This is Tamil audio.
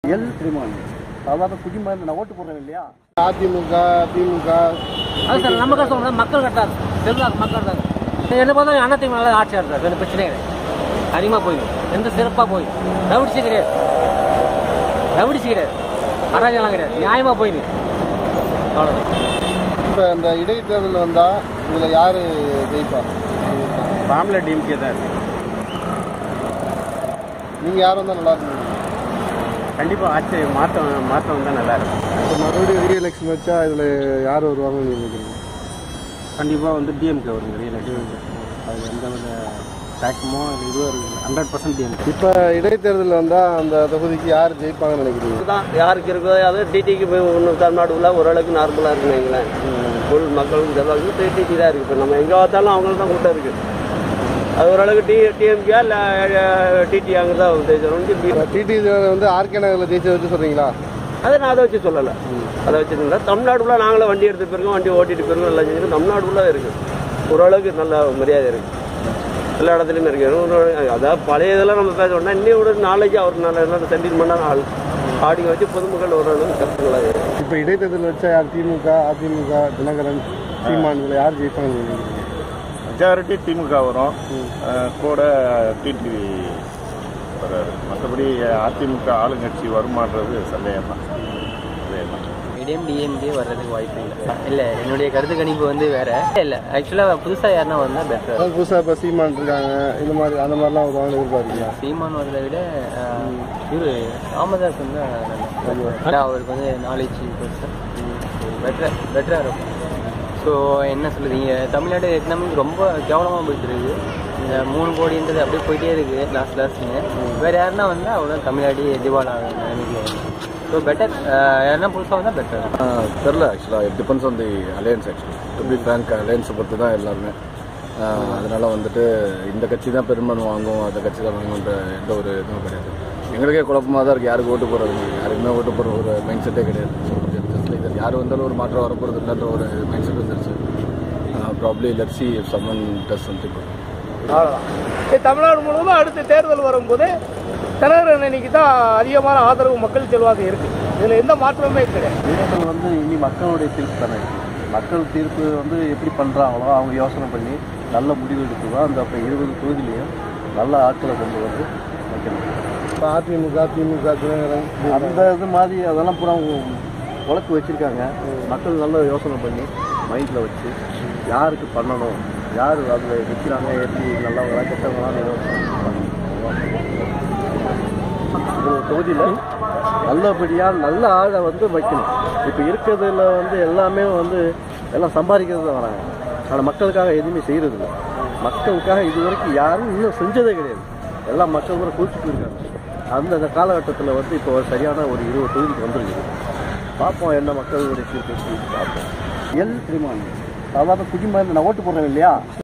எல் ஸ்ரீமான் சாதாரண குடிமகன் நான் ஓட்டு போடுறேன் இல்லையா அதிமுக திமுக அது சார் நம்ம கஷ்டம் இல்லை, மக்கள் கட்டாது செல்வாக்கு மக்கள் தான் என்ன பார்த்தா அண்ணாத்தையும் நல்லா ஆட்சியாக இருந்தார் எந்த பிரச்சனையே கிடையாது அதிகமாக போய் எந்த சிறப்பாக போய் ரவுடிச்சு கிடையாது ரவுடிச்சு கிடையாது அராஜகம் கிடையாது நியாயமாக போய் அவ்வளோதான் இப்போ இந்த இடைத்தேர்தல் வந்தா இதுல யாரு ஜெயிப்பா ஃபேமிலி டிஎம்கே தான் இருக்கு நீங்க யார் வந்தா நல்லா இருக்கும் கண்டிப்பாக ஆட்சி மாற்றம் மாற்றம் வந்தால் நல்லா இருக்கும் இப்போ மறுபடியும் ரீ எலெக்ஷன் வச்சா இதுல யார் வருவாங்கன்னு நீங்க நினைக்கிறீங்க கண்டிப்பாக வந்து டிஎம்கே வருங்க ரியல் அது எந்த வித டேக்மோ இதுவும் இருக்குது ஹண்ட்ரட் பர்சன்ட் டிஎம்கே இப்போ இடைத்தேர்தல் வந்தா அந்த தொகுதிக்கு யார் ஜெயிப்பாங்கன்னு நினைக்கிறீங்க தான் யாருக்கு இருக்கோ அது டிடிக்கு போய் ஒன்று தமிழ்நாடு உள்ள ஓரளவுக்கு நார்மலாக இருக்குன்னு வைங்களேன் ஃபுல் மக்களுக்கு செல்வாக்கு டிடி தான் இருக்குது இப்போ நம்ம எங்கே பார்த்தாலும் அவங்களுக்கு தான் கூட்டம் இருக்குது அது ஓரளவுக்கு டி டிஎம்கே இல்லை டிடி அங்கே தான் ஜெயிச்சிடும் டிடி வந்து ஆர்கே நகரில் ஜெயிச்ச வச்சு சொல்றீங்களா அதை நான் அதை வச்சு சொல்லலை அதை வச்சுருந்தா தமிழ்நாடுக்குள்ள நாங்களும் வண்டி எடுத்து போயிருக்கோம் வண்டி ஓட்டிட்டு போயிருக்கோம் எல்லாம் செஞ்சுருக்கோம் தமிழ்நாடுக்குள்ளே இருக்குது ஓரளவுக்கு நல்ல மரியாதை இருக்குது எல்லா இடத்துலையுமே இருக்கு ஒரு- அதாவது பழைய இதெல்லாம் நம்ம பேசணும்னா இன்னும் ஒரு நாளைக்கு அவர் நல்ல சென்டில் பண்ணால் ஆள் ஆடிங்க வச்சு பொதுமக்கள் ஓரளவுக்கு கஷ்டங்களாக இருக்குது இப்போ இடைத்தேர்தல் வச்சா யார் திமுக அதிமுக தினகரன் சீமான் இதுல யார் ஜெயிப்பாங்கன்னு நினைக்கிறீங்க மெஜாரிட்டி திமுக வரும் அஹ் கூட டிடிவி வராரு மற்றபடி அதிமுக ஆளுங்கட்சி வருமானது சந்தேகம் தான் சந்தேகம் இடையம் டிஎம்கே வர்றதுக்கு வாய்ப்பு இல்லை இல்லை என்னுடைய கருத்து கணிப்பு வந்து வேற இல்லை ஆக்சுவலாக புதுசாக யாருன்னா வந்தால் பெட்டர் அதாவது புதுசா இப்போ சீமான் இருக்காங்க இந்த மாதிரி அந்த மாதிரிலாம் வருவாங்கன்னு எதிர்பார்க்கீங்களா சீமான் வரதை விட இவரு ராமதாஸ் வந்து நல்லா. ஏன்னா அவருக்கு வந்து நாலேஜ் பெட்டர் பெட்டராக இருக்கும் ஸோ என்ன சொல்லுறீங்க தமிழ்நாடு எக்கனாமிக் ரொம்ப கேவலமாக போயிட்டு இருக்கு இந்த மூணு கோடின்றது அப்படியே போயிட்டே இருக்கு லாஸ்ட் லாஸ்ட்னு வேற யாருன்னா வந்து அவ்வளோ தமிழ்நாடு திவாலா நிலைமைக்கு ஸோ பெட்டர் யாருன்னா புதுசாக வந்தால் பெட்டர் தெரில ஆக்சுவலாக it depends on the alliance actually to be frank அலையன்ஸை பொறுத்து தான் எல்லாருமே ஆஹ் அதனால வந்துட்டு இந்த கட்சி தான் பெரும்பான்மை வாங்கும் அந்த கட்சி தான் வாங்குன்ற எந்த ஒரு இதுவும் கிடையாது எங்களுக்கே குழப்பமாக தான் இருக்குது யாருக்கு ஓட்டு போடுறது யாருக்குமே ஓட்டு போடுற ஒரு மைண்ட் செட்டே கிடையாது ஜஸ்ட் லைக் யார் வந்தாலும் ஒரு மாற்றம் வரப்போகிறது இல்லைன்ற ஒரு மைண்ட் செட் வந்துருச்சு probably let see someone does something அவ்வளோதான் தமிழ்நாடு முழுவதும் அடுத்த தேர்தல் வரும்போது தினகரன் அன்னைக்கு தான் அதிகமான ஆதரவு மக்கள் செல்வாக்கு இருக்கு இதுல எந்த மாற்றமுமே கிடையாது தேர்தல் வந்து இனி மக்களுடைய தீர்ப்பு தானே இருக்கு மக்கள் தீர்ப்பு வந்து எப்படி பண்ணுறாங்களோ அவங்க யோசனை பண்ணி நல்ல முடிவு எடுத்துதான் அந்த அப்போ இருபது தொகுதியிலையும் நல்ல ஆட்களை கொண்டு வந்து வைக்கணும் இப்போ அதிமுக திமுக தினகரன் அந்த இது மாதிரி அதெல்லாம் பூரா உழக்கு வச்சிருக்காங்க மக்கள் நல்ல யோசனை பண்ணி மைண்டில் வச்சு யாருக்கு பண்ணணும் யார் அதில் நிற்கிறாங்க எப்படி நல்லவங்களா கெட்டவங்களான்னு யோசனை பண்ணணும். ஒரு தொகுதியில் நல்லபடியாக நல்ல ஆளை வந்து வைக்கணும் இப்போ இருக்கிறதுல வந்து எல்லாமே வந்து எல்லாம் சம்பாதிக்கிறது தான் வராங்க ஆனால் மக்களுக்காக எதுவுமே செய்கிறது இல்லை மக்களுக்காக இது வரைக்கும் யாரும் இன்னும் செஞ்சதே கிடையாது எல்லாம் மக்கள் கூட குளிச்சு போயிருக்காங்க அந்த காலகட்டத்தில் வந்து இப்போ ஒரு சரியான ஒரு இருபது தொகுதிக்கு வந்துருக்குது பார்ப்போம் என்ன மக்களுடைய தீர்ப்பு எப்படி பார்ப்போம் எல் ஸ்ரீமான் சாதாரண குடிமகன் நான் ஓட்டு போடுறேன் இல்லையா